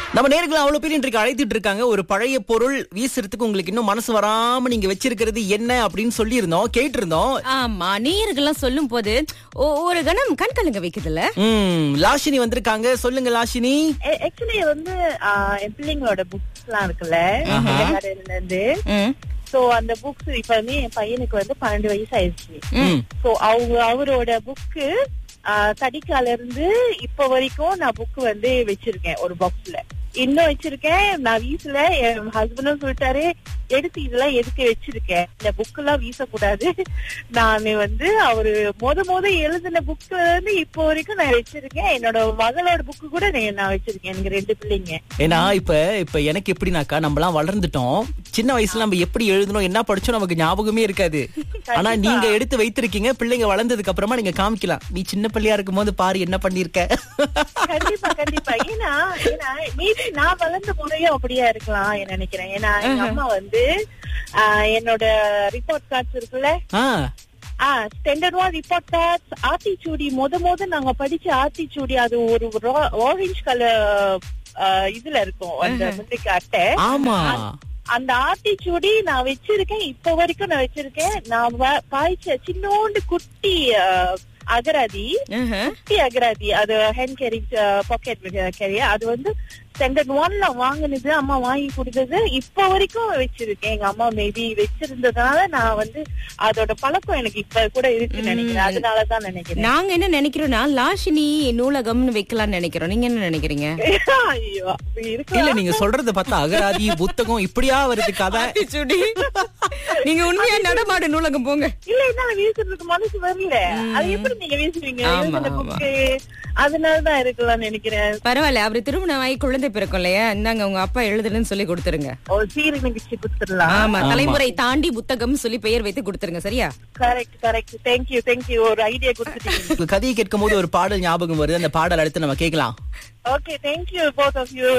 நம்ம நேர்கள் அவ்வளவு பேர் இன்றைக்கு அழைத்துட்டு இருக்காங்க ஒரு பழைய பொருள் வீசுறதுக்கு உங்களுக்கு இன்னும் மனசு வராம நீங்க வச்சிருக்கிறது என்ன அப்படின்னு சொல்லி இருந்தோம் கேட்டு இருந்தோம் ஆமா நேயர்கள்லாம் சொல்லும் போது ஒ- ஒரு கணம் கண் கலங்க வைக்குதுல்ல ம் லாஷினி வந்திருக்காங்க சொல்லுங்க லாஷினி ஆக்சுவலி வந்து ஆஹ், என் பிள்ளைங்களோட புக்ஸ் எல்லாம் இருக்குல்ல கடையில இருந்து ம். சோ அந்த புக்ஸ் இப்ப வந்து என் பையனுக்கு வந்து பன்னெண்டு வயசு ஆயிடுச்சு ம் சோ அவங்க அவரோட புக்கு தடிக்கால இருந்து இப்ப வரைக்கும் நான் புக் வந்து வச்சிருக்கேன் ஒரு பாக்ஸ்ல இன்னும் வச்சிருக்கேன் நான் வீசல என் ஹஸ்பண்டும் சொல்லிட்டாரு எடுத்து இதெல்லாம் எதுக்கு வச்சிருக்கேன் இந்த புக் எல்லாம் வீசக்கூடாது நான் வந்து அவரு மொத மொத எழுதின புக்ல இருந்து இப்போ வரைக்கும் நான் வச்சிருக்கேன் என்னோட மகளோட புக்கு கூட நே- நான் வச்சிருக்கேன் எனக்கு ரெண்டு பிள்ளைங்க ஏன்னா இப்ப இப்ப எனக்கு எப்படினாக்கா நம்ம எல்லாம் வளர்ந்துட்டோம் சின்ன வயசுல நம்ம எப்படி எழுதணும் என்ன படிச்சோம் நமக்கு ஞாபகமே இருக்காது ஆனா நீங்க எடுத்து வைத்திருக்கீங்க பிள்ளைங்க வளர்ந்ததுக்கு அப்புறமா நீங்க காமிக்கலாம் நீ சின்ன பிள்ளையா இருக்கும் போது பாரு என்ன பண்ணிருக்க கண்டிப்பா கண்டிப்பா ஏன்னா ஏன்னா மேபி நான் வளர்ந்த முறையும் அப்படியா இருக்கலாம் நினைக்கிறேன் ஏன்னா எங்க அம்மா வந்து ஆஹ், என்னோட ரிப்போர்ட் கார்ட்ஸ் இருக்குல்ல ஆ ஆ standard one report cards Aathichoodi முத முத நாங்க படிச்ச ஆத்திச்சூடி அது ஒரு ஆரஞ்சு கலர் இதுல இருக்கும் அந்த முந்திக்கு அட்டை ஆமா அந்த ஆத்திச்சூடி நான் வச்சிருக்கேன் இப்ப வரைக்கும் நான் வச்சிருக்கேன் நான் வ- பாய்ச்ச சின்னோண்டு குட்டி ஆஹ், அகராதி ஆஹா. குட்டி அகராதி அது ஹேண்ட் கேரி பாக்கெட் கேரி அது வந்து ஸ்டாண்டர்ட் ஒன்ல வாங்குனது அம்மா வாங்கி கொடுத்தது இப்ப வரைக்கும் வச்சிருக்கேன் எங்க அம்மா மேபி வச்சிருந்ததுனால நான் வந்து அதோட பழக்கம் எனக்கு இப்ப கூட இருக்குன்னு நினைக்கிறேன் அதனாலதான் நினைக்கிறேன் நாங்க என்ன நினைக்கிறோம்னா லாஷினி நூலகம்னு வைக்கலாம்னு நினைக்கிறோம் நீங்க என்ன நினைக்கிறீங்க ஐயோ அப்படி இருக்கு இல்ல நீங்க சொல்றத பார்த்தா அகராதி புத்தகம் இப்படியா வருது கதை சுடி நீங்க உண்மையா நடமாடு நூலகம் போங்க இல்ல என்னால வீசுறதுக்கு மனசு வரல அது எப்படி நீங்க வீசுவீங்க ஆமா, எழுதின ஆமா. புக்கு அதனாலதான் இருக்கலாம்னு நினைக்கிறேன் பரவாயில்ல அவரு திருமணம் ஆகி குழந்தை பிறக்கும் இல்லையா இந்தாங்க உங்க அப்பா எழுதுறேன்னு சொல்லி கொடுத்துருங்க ஒரு சீரி நிகழ்ச்சி கொடுத்துடலாம் ஆமா தலைமுறை தாண்டி புத்தகம் சொல்லி பெயர் வைத்து கொடுத்துருங்க சரியா கரெக்ட் கரெக்ட் தேங்க்யூ தேங்க்யூ ஒரு ஐடியா கொடுத்துட்டீங்க உங்க கதையை கேட்கும் போது ஒரு பாடல் ஞாபகம் வருது அந்த பாடல் அடுத்து நம்ம கேட்கலாம் okay thank you both of you